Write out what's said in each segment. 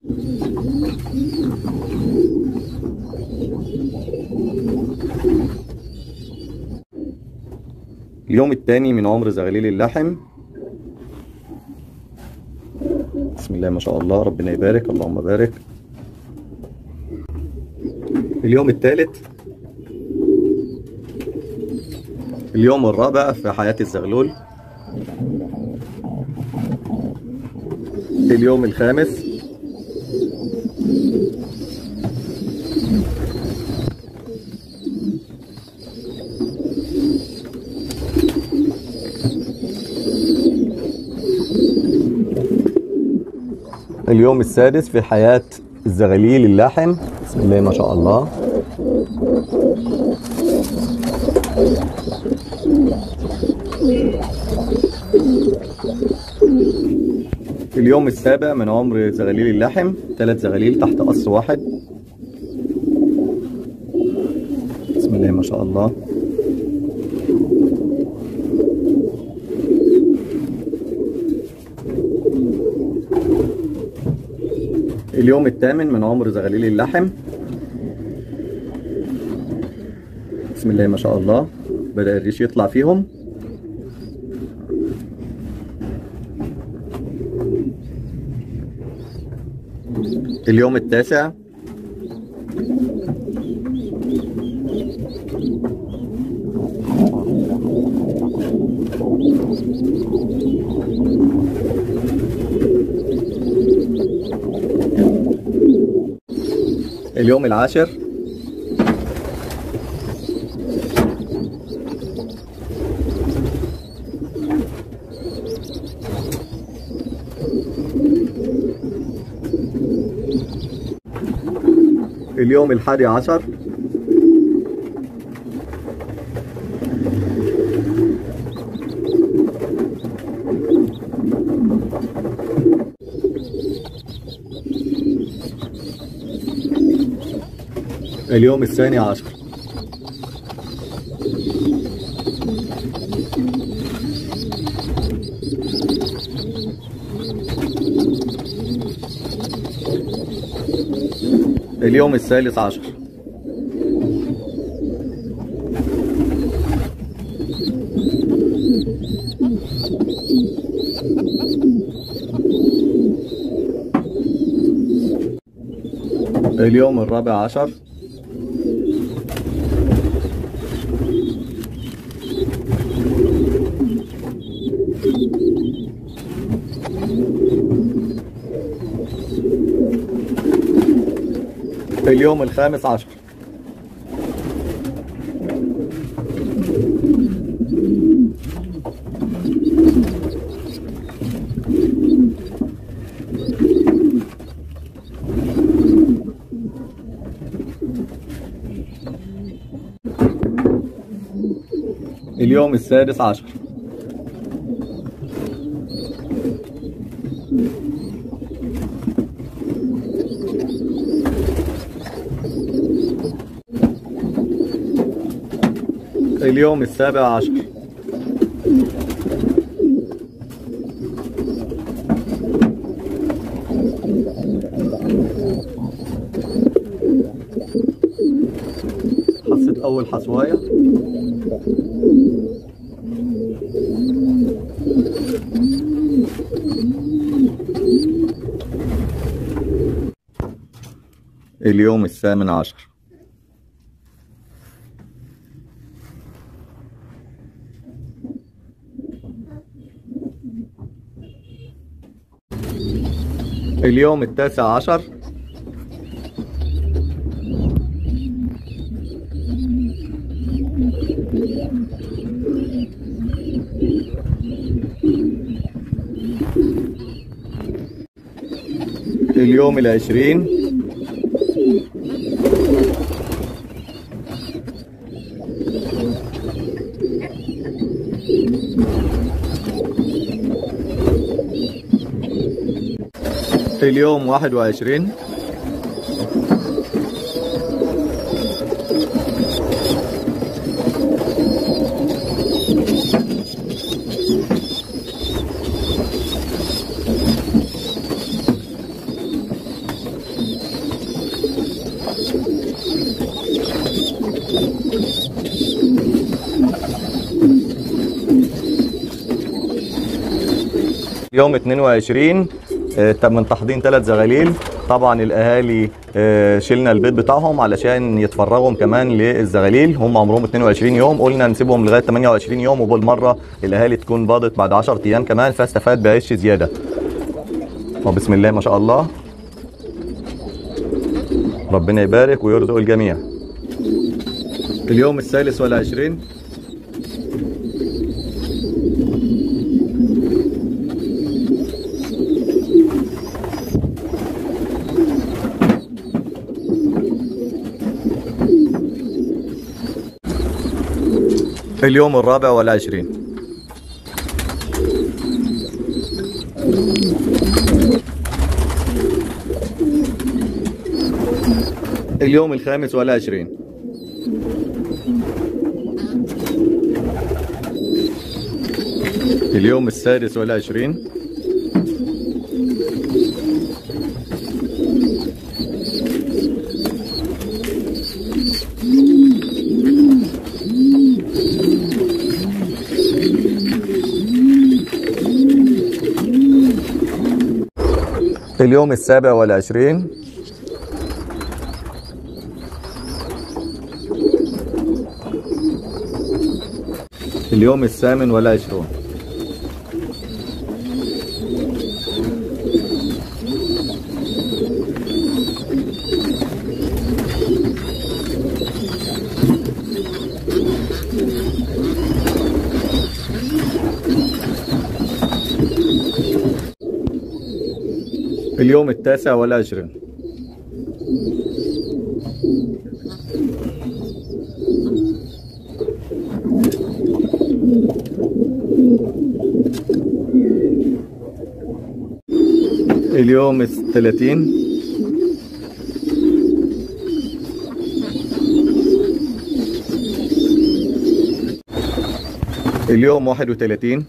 اليوم الثاني من عمر زغليل اللحم بسم الله ما شاء الله ربنا يبارك اللهم بارك اليوم الثالث اليوم الرابع في حياة الزغلول اليوم الخامس اليوم السادس في حياة الزغاليل اللاحم بسم الله ما شاء الله اليوم السابع من عمر زغاليل اللحم ثلاث زغاليل تحت قص واحد بسم الله ما شاء الله اليوم الثامن من عمر زغاليل اللحم بسم الله ما شاء الله بدأ الريش يطلع فيهم اليوم التاسع اليوم العاشر اليوم الحادي عشر اليوم الثاني عشر اليوم الثالث عشر اليوم الرابع عشر اليوم الخامس عشر اليوم السادس عشر اليوم السابع عشر حصيت أول حصواية اليوم الثامن عشر اليوم التاسع عشر اليوم العشرين اليوم واحد وعشرين يوم 22 آه، تم من تحضين ثلاث زغاليل طبعا الاهالي آه، شلنا البيض بتاعهم علشان يتفرغوا كمان للزغاليل هم عمرهم 22 يوم قلنا نسيبهم لغايه 28 يوم وبالمره الاهالي تكون باضت بعد 10 ايام كمان فاستفاد بعيش زياده وبسم الله ما شاء الله ربنا يبارك ويرزق الجميع اليوم الثالث والعشرين اليوم الرابع والعشرين اليوم الخامس والعشرين اليوم السادس والعشرين اليوم السابع والعشرين اليوم الثامن والعشرون اليوم التاسع والعشرين اليوم الثلاثين اليوم واحد وثلاثين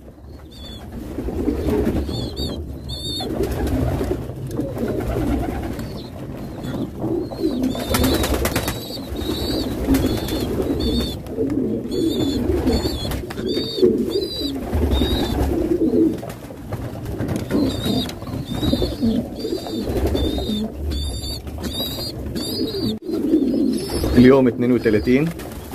اليوم 32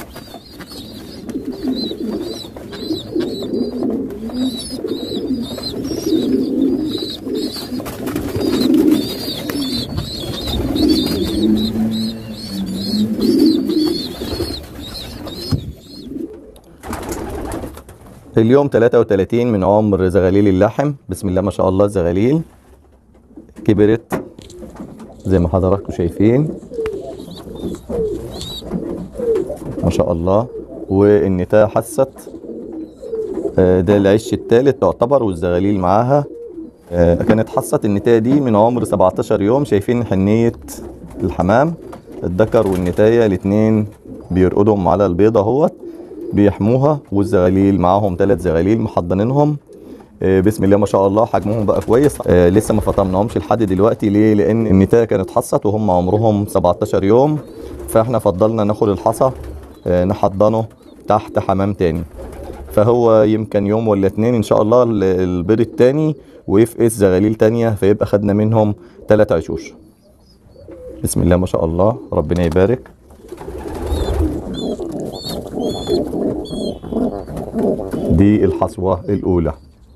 اليوم 33 من عمر زغاليل اللحم بسم الله ما شاء الله الزغاليل كبرت زي ما حضراتكم شايفين ما شاء الله والنتاية حست آه، ده العش الثالث تعتبر والزغاليل معاها آه، كانت حست النتاية دي من عمر 17 يوم شايفين حنية الحمام الذكر والنتاية الاتنين بيرقدهم على البيضة اهوت بيحموها والزغاليل معاهم ثلاث زغاليل محضنينهم آه، بسم الله ما شاء الله حجمهم بقى كويس آه، لسه ما فطمناهمش لحد دلوقتي ليه لان النتايه كانت حصت وهم عمرهم 17 يوم فاحنا فضلنا ناخد الحصى آه، نحضنه تحت حمام تاني فهو يمكن يوم ولا اتنين ان شاء الله ال- البيض التاني ويفقس زغاليل تانية فيبقى خدنا منهم تلات عشوش بسم الله ما شاء الله ربنا يبارك دي الحصوة الأولى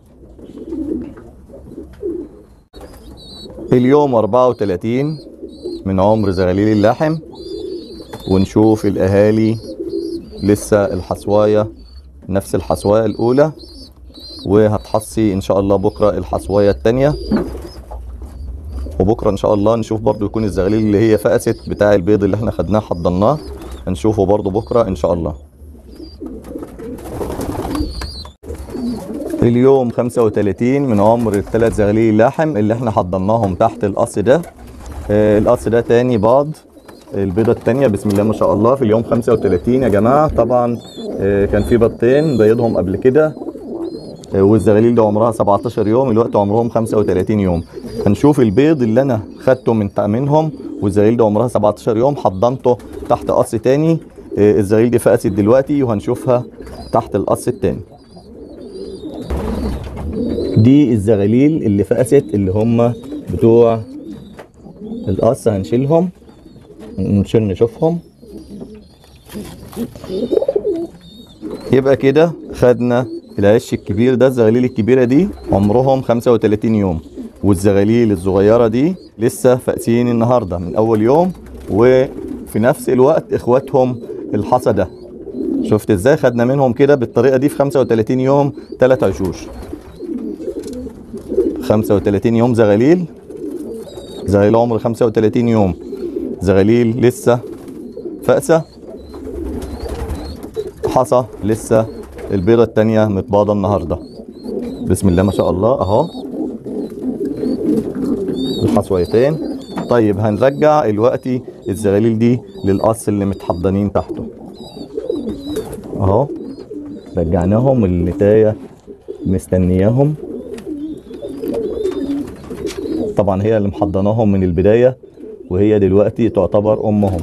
اليوم 34 من عمر زغاليل اللحم ونشوف الأهالي لسه الحصواية نفس الحصواية الأولى وهتحصي إن شاء الله بكرة الحصواية التانية وبكرة إن شاء الله نشوف برضو يكون الزغاليل اللي هي فقست بتاع البيض اللي احنا خدناه حضناه هنشوفه برضو بكرة إن شاء الله اليوم 35 من عمر الثلاث زغاليل اللحم اللي احنا حضناهم تحت القص ده آه، القص ده تاني باض البيضة التانية بسم الله ما شاء الله في اليوم 35 يا جماعة طبعا آه، كان في بيضتين بيضهم قبل كده آه، والزغاليل ده عمرها 17 يوم الوقت عمرهم 35 يوم هنشوف البيض اللي انا خدته من منهم والزغاليل ده عمرها 17 يوم حضنته تحت قص تاني آه، الزغاليل دي فقست دلوقتي وهنشوفها تحت القص التاني دي الزغاليل اللي فقست اللي هم بتوع القص هنشيلهم نشيل نشوفهم يبقى كده خدنا العش الكبير ده الزغاليل الكبيرة دي عمرهم 35 يوم والزغاليل الصغيرة دي لسه فاقسين النهاردة من أول يوم وفي نفس الوقت إخواتهم الحصى ده شفت ازاي خدنا منهم كده بالطريقة دي في 35 يوم تلات عشوش 35 يوم زغاليل زغاليل عمر 35 يوم زغاليل لسه فأسة حصى لسه البيضة التانية متباضة النهاردة بسم الله ما شاء الله اهو الحصويتين طيب هنرجع الوقتي الزغاليل دي للقص اللي متحضنين تحته اهو رجعناهم النتاية مستنياهم طبعا هي اللي محضناهم من البداية وهي دلوقتي تعتبر امهم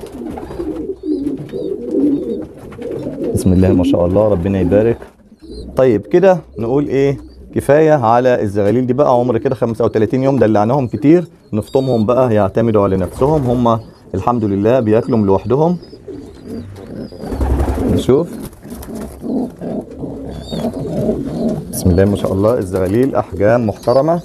بسم الله ما شاء الله ربنا يبارك طيب كده نقول ايه كفايه على الزغاليل دي بقى عمر كده 35 يوم دلعناهم كتير نفطمهم بقى يعتمدوا على نفسهم هم الحمد لله بياكلوا لوحدهم نشوف بسم الله ما شاء الله الزغاليل احجام محترمه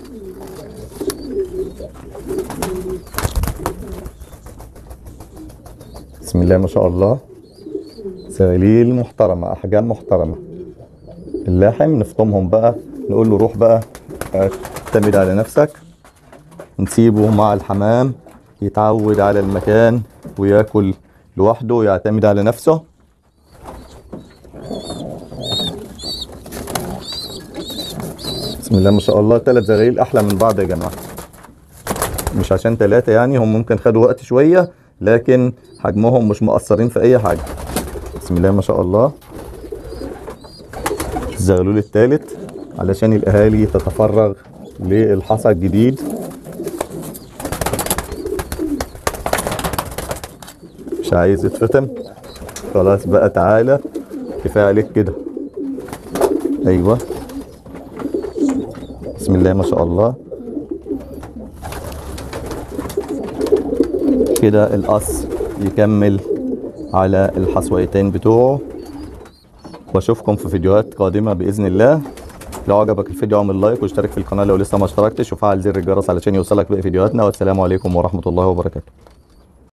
بسم الله ما شاء الله زغاليل محترمة أحجام محترمة اللاحم نفطمهم بقى نقول له روح بقى اعتمد على نفسك نسيبه مع الحمام يتعود على المكان وياكل لوحده ويعتمد على نفسه بسم الله ما شاء الله ثلاث زغاليل أحلى من بعض يا جماعة مش عشان ثلاثة يعني هم ممكن خدوا وقت شوية لكن حجمهم مش مقصرين في أي حاجة بسم الله ما شاء الله الزغلول الثالث علشان الاهالي تتفرغ للحصى الجديد مش عايز يتفتم خلاص بقى تعالى كفايه عليك كده ايوه بسم الله ما شاء الله كده القص يكمل على الحصويتين بتوعه واشوفكم في فيديوهات قادمه باذن الله لو عجبك الفيديو اعمل لايك واشترك في القناه لو لسه ما اشتركتش وفعل زر الجرس علشان يوصلك باقي فيديوهاتنا والسلام عليكم ورحمه الله وبركاته